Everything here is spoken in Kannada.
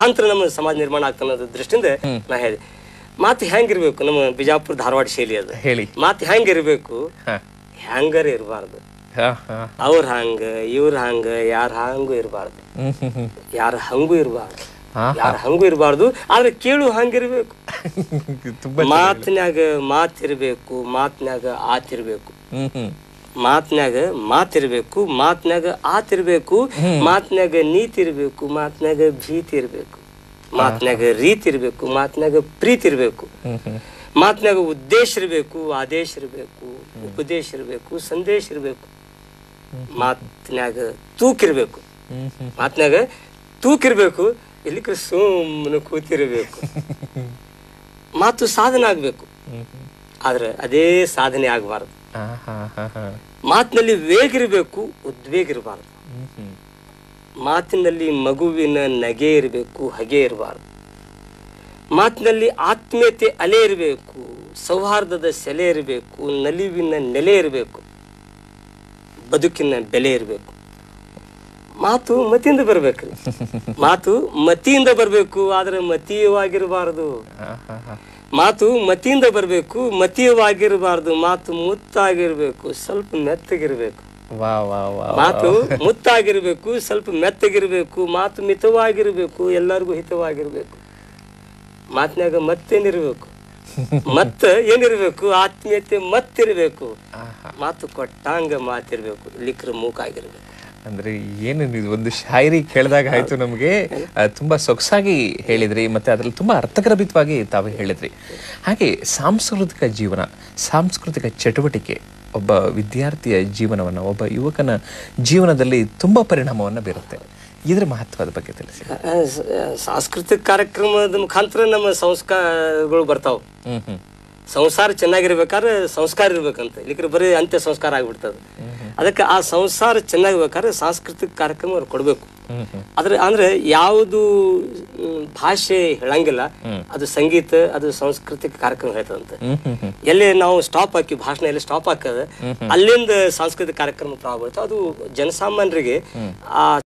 ಮುಖಾಂತರ ನಮ್ಮ ಸಮಾಜ ನಿರ್ಮಾಣ ಆಗ್ತಾನೆ ಅನ್ನೋದ್ರ ದೃಷ್ಟಿಯಿಂದ ನಾ ಹೇಳಿದೆ ಮಾತು ಹೆಂಗಿರ್ಬೇಕು ನಮ್ಮ ಬಿಜಾಪುರ ಧಾರವಾಡ ಶೈಲಿ ಅದು ಹೇಳಿ ಮಾತು ಹೆಂಗಿರ್ಬೇಕು ಹಾ ಹೆಂಗಾರ ಇರಬಾರ್ದು ಹಾ ಹಾ ಅವ್ರ ಹಂಗ ಇವ್ರ ಹಂಗ ಯಾರ ಹಂಗೂ ಇರಬಾರ್ದು ಹ್ಮ್ ಹ್ಮ್ ಹ್ಮ್ ಯಾರ ಹಂಗೂ ಇರಬಾರ್ದು ಹಾ ಯಾರ ಹಂಗೂ ಇರಬಾರ್ದು ಆದ್ರೆ ಕೇಳು ಹಂಗಿರ್ಬೇಕು ತುಂಬಾ ಮಾತಿನ್ಯಾಗ ಮಾತಿರ್ಬೇಕು ಮಾತಿನ್ಯಾಗ ಆತಿರ್ಬೇಕು ಹ್ಮ್ ಹ್ಮ್ ಮಾತಿನ್ಯಾಗ ಮಾತಿರ್ಬೇಕು ಮಾತಿನ್ಯಾಗ ಆತಿರ್ಬೇಕು ಮಾತಿನ್ಯಾಗ ನೀತಿ ಇರ್ಬೇಕು ಮಾತಿನ್ಯಾಗ ಭೀತಿ ಇರ್ಬೇಕು ಮಾತಿನ್ಯಾಗ ರೀತಿ ಇರ್ಬೇಕು ಮಾತಿನ್ಯಾಗ ಪ್ರೀತಿ ಇರ್ಬೇಕು ಹ್ಮ್ ಹ್ಮ್ ಮಾತಿನಾಗ ಉದ್ದೇಶ ಇರಬೇಕು ಆದೇಶ ಇರಬೇಕು ಉಪದೇಶ ಇರಬೇಕು ಸಂದೇಶ ಇರಬೇಕು ಮಾತಿನಾಗ ತೂಕಿರ್ಬೇಕು ಹ್ಮ್ ಹ್ಮ್ ಮಾತಿನಾಗ ತೂಕಿರ್ಬೇಕು ಇಲ್ಲಿಕ್ಕೆ ಸುಮ್ಮನೆ ಕೂತಿರ್ಬೇಕು ಮಾತು ಸಾಧನೆ ಆಗ್ಬೇಕು ಹ್ಮ್ ಹ್ಮ್ ಆದ್ರೆ ಅದೇ ಸಾಧನೆ ಆಗಬಾರ್ದು ಹಾ ಹಾ ಹಾ ಹಾ ಮಾತಿನಲ್ಲಿ ವೇಗ ಇರಬೇಕು ಉದ್ವೇಗ ಇರಬಾರ್ದು ಹ್ಮ್ ಹ್ಮ್ ಮಾತಿನಲ್ಲಿ ಮಗುವಿನ ನಗೆ ಇರಬೇಕು ಹಗೆ ಇರಬಾರ್ದು ಮಾತಿನಲ್ಲಿ ಆತ್ಮೀಯತೆ ಅಲೆ ಇರಬೇಕು ಸೌಹಾರ್ದದ ಸೆಲೆ ಇರಬೇಕು ನಲಿವಿನ ನೆಲೆ ಇರಬೇಕು ಬದುಕಿನ ಬೆಲೆ ಇರಬೇಕು ಮಾತು ಮತಿಯಿಂದ ಬರ್ಬೇಕ್ರಿ ಮಾತು ಮತಿಯಿಂದ ಬರಬೇಕು ಆದ್ರೆ ಮತೀಯವಾಗಿರಬಾರದು ಹಾ ಹಾ ಹಾ ಮಾತು ಮತಿಯಿಂದ ಬರಬೇಕು ಮತೀಯವಾಗಿರಬಾರ್ದು ಮಾತು ಮುತ್ತಾಗಿರ್ಬೇಕು ಸ್ವಲ್ಪ ಮೆತ್ತಗಿರ್ಬೇಕು ವಾ ವಾ ವಾ ಮಾತು ಮುತ್ತಾಗಿರ್ಬೇಕು ಸ್ವಲ್ಪ ಮೆತ್ತಗಿರ್ಬೇಕು ಮಾತು ಮಿತವಾಗಿರ್ಬೇಕು ಎಲ್ಲರಿಗೂ ಹಿತವಾಗಿರ್ಬೇಕು ಮಾತಿನಾಗ ಮತ್ತೇನಿರ್ಬೇಕು ಮತ್ತ ಏನಿರ್ಬೇಕು ಆತ್ಮೀಯತೆ ಮತ್ತಿರ್ಬೇಕು ಆಹಾ. ಮಾತು ಕೊಟ್ಟಾಂಗ ಮಾತಿರ್ಬೇಕು ಲಿಕ್ರ ಮೂಕಾಗಿರ್ಬೇಕು ಅಂದ್ರೆ ಏನು ಇದು ಒಂದು ಶಾಯರಿ ಕೇಳಿದಾಗ ಆಯ್ತು ನಮಗೆ ಆ, ತುಂಬಾ ಸೊಗಸಾಗಿ ಹೇಳಿದ್ರಿ ಮತ್ತೆ ಅದ್ರಲ್ಲಿ ತುಂಬಾ ಅರ್ಥಗರ್ಭಿತವಾಗಿ ತಾವು ಹೇಳಿದ್ರಿ ಹಾಗೆ ಸಾಂಸ್ಕೃತಿಕ ಜೀವನ ಸಾಂಸ್ಕೃತಿಕ ಚಟುವಟಿಕೆ ಒಬ್ಬ ವಿದ್ಯಾರ್ಥಿಯ ಜೀವನವನ್ನ ಒಬ್ಬ ಯುವಕನ ಜೀವನದಲ್ಲಿ ತುಂಬಾ ಪರಿಣಾಮವನ್ನ ಬೀರುತ್ತೆ ಇದ್ರ ಮಹತ್ವದ ಬಗ್ಗೆ ತಿಳಿಸಿ ಆ, ಸ- ಸಾಂಸ್ಕೃತಿಕ ಕಾರ್ಯಕ್ರಮದ ಮುಖಾಂತರ ನಮ್ಮ ಸಂಸ್ಕಾರಗಳು ಬರ್ತಾವ ಹ್ಮ್ ಹ್ಮ್ ಸಂಸಾರ ಚೆನ್ನಾಗಿರ್ಬೇಕಾದ್ರೆ ಸಂಸ್ಕಾರ ಇರ್ಬೇಕಂತ ಇಲ್ಲಿಕ್ರೆ ಬರೀ ಅಂತ್ಯ ಸಂಸ್ಕಾರ ಆಗ್ಬಿಡ್ತದೆ ಅದಕ್ಕೆ ಆ ಸಂಸಾರ ಚೆನ್ನಾಗಿರ್ಬೇಕಾದ್ರೆ ಸಾಂಸ್ಕೃತಿಕ ಕಾರ್ಯಕ್ರಮ ಅವ್ರು ಕೊಡ್ಬೇಕು ಹ್ಮ್ ಹ್ಮ್ ಆದ್ರೆ ಅಂದ್ರೆ ಯಾವುದು ಮ್, ಭಾಷೆ ಹೇಳಂಗಿಲ್ಲ ಅದು ಸಂಗೀತ ಅದು ಸಾಂಸ್ಕೃತಿಕ ಕಾರ್ಯಕ್ರಮ ಹೇಳ್ತದಂತೆ ಹ್ಮ್ ಹ್ಮ್ ಹ್ಮ್ ಎಲ್ಲಿ ನಾವು ಸ್ಟಾಪ್ ಹಾಕಿ ಭಾಷಣ ಎಲ್ಲಿ ಸ್ಟಾಪ್ ಹಾಕದ ಅಲ್ಲಿಂದ ಸಾಂಸ್ಕೃತಿಕ ಕಾರ್ಯಕ್ರಮ ಪ್ರಾರಂಭ ಆಯ್ತು ಅದು ಜನಸಾಮಾನ್ಯರಿಗೆ ಆ